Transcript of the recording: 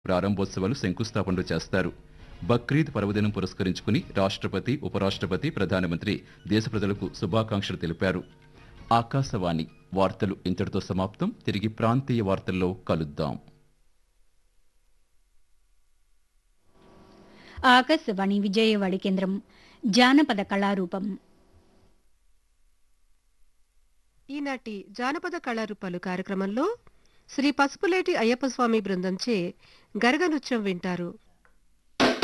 ప్రారంభోత్సవాలు శంకుస్థాపనలు చేస్తారు బక్రీద్ పర్వదినం పురస్కరించుకుని రాష్ట్రపతి ఉపరాష్ట్రపతి ప్రధానమంత్రి దేశ ప్రజలకు శుభాకాంక్షలు తెలిపారు ఆకాశవాణి వార్తలు ఇంతటితో సమాప్తం తిరిగి ప్రాంతీయ వార్తల్లో కలుద్దాం ఆకాశవాణి విజయవాడ కేంద్రం జానపద కళారూపం ఈనాటి జానపద కళారూపాలు కార్యక్రమంలో శ్రీ పసుపులేటి అయ్యప్ప స్వామి బృందంచే గరగ నృత్యం వింటారు